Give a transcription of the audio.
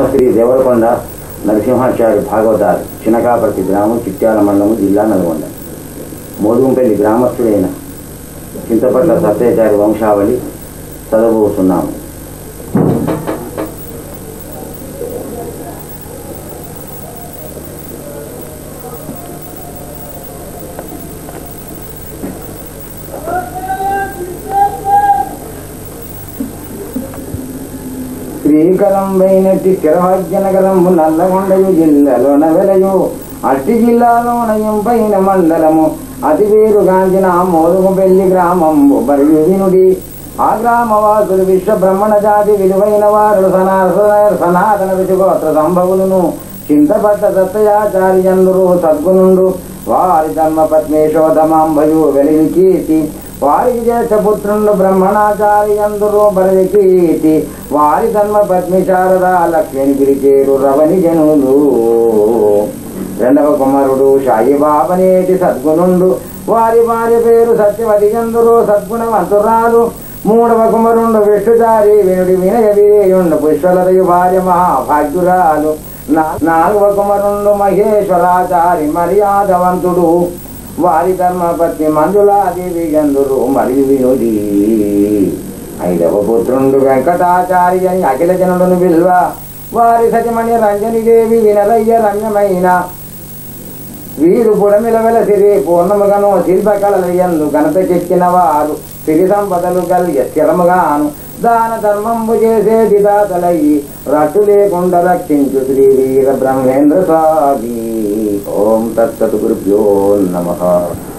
శ్రీ దేవరకొండ నరసింహాచార్య భాగవతారు చినకాపర్తి గ్రామం చిట్యాల మండలము జిల్లా నల్గొండ మోదుగుంపల్లి గ్రామస్తుడైన చింతపట్ల సత్యాచారి వంశావళి చదవబోతున్నాము శ్రీకరం వైనట్టి స్థిరభాగ్యనగరము నల్లగొండయు జిల్లాలోన వెలయు అట్టి జిల్లాలోనయం పైన మండలము అతి వేరుగాంచిన మోదుగుంపల్లి గ్రామము మరియు వినుడి ఆ గ్రామవాసులు విశ్వ బ్రహ్మణ జాతి విలువైన వారు సనాతన సనాతన ఋషిగోత్ర సంభవులను చింతపట్ట సత్యాచార్యందురు సద్గునుండు వారి ధర్మ పత్మేశోధమాంబయు వెలివి కీర్తి వారికి జ్యేష్ఠ పుత్రుండు బ్రహ్మణాచార్యందురు బరవి కీర్తి వారి ధర్మ పత్ని శారద లక్ష్మిని పిలిచేరు రవని జనులు రెండవ కుమారుడు సాయిబాబనేటి సద్గుణుండు వారి భార్య పేరు సత్యవతి చందురు సద్గుణవంతురాలు మూడవ కుమరుండు విష్ణుచారి వినుడి వినయ విధేయుండు పుష్పలతయు భార్య మహాభాగ్యురాలు నా- నాలుగవ కుమరుండు మహేశ్వరాచారి మర్యాదవంతుడు వారి ధర్మపత్ని మంజులాదేవి గంధురు మరియు వినుడి ఐదవ పుత్రుండు వెంకటాచారి అని అఖిల జనులను విల్వ వారి సతిమణి రంజని దేవి వినరయ్య రమ్యమైన వీరు పుడమిల వెలసిరి పూర్ణముగాను శిల్పకళలయందు ఘనత చెక్కిన వారు సిరి సంపదలు కలిగ స్థిరముగాను దాన ధర్మంబు చేసేది దాతలయ్యి రట్టు లేకుండా రక్షించు శ్రీ వీర బ్రహ్మేంద్ర స్వామి ఓం తత్సత్ గురుభ్యో నమ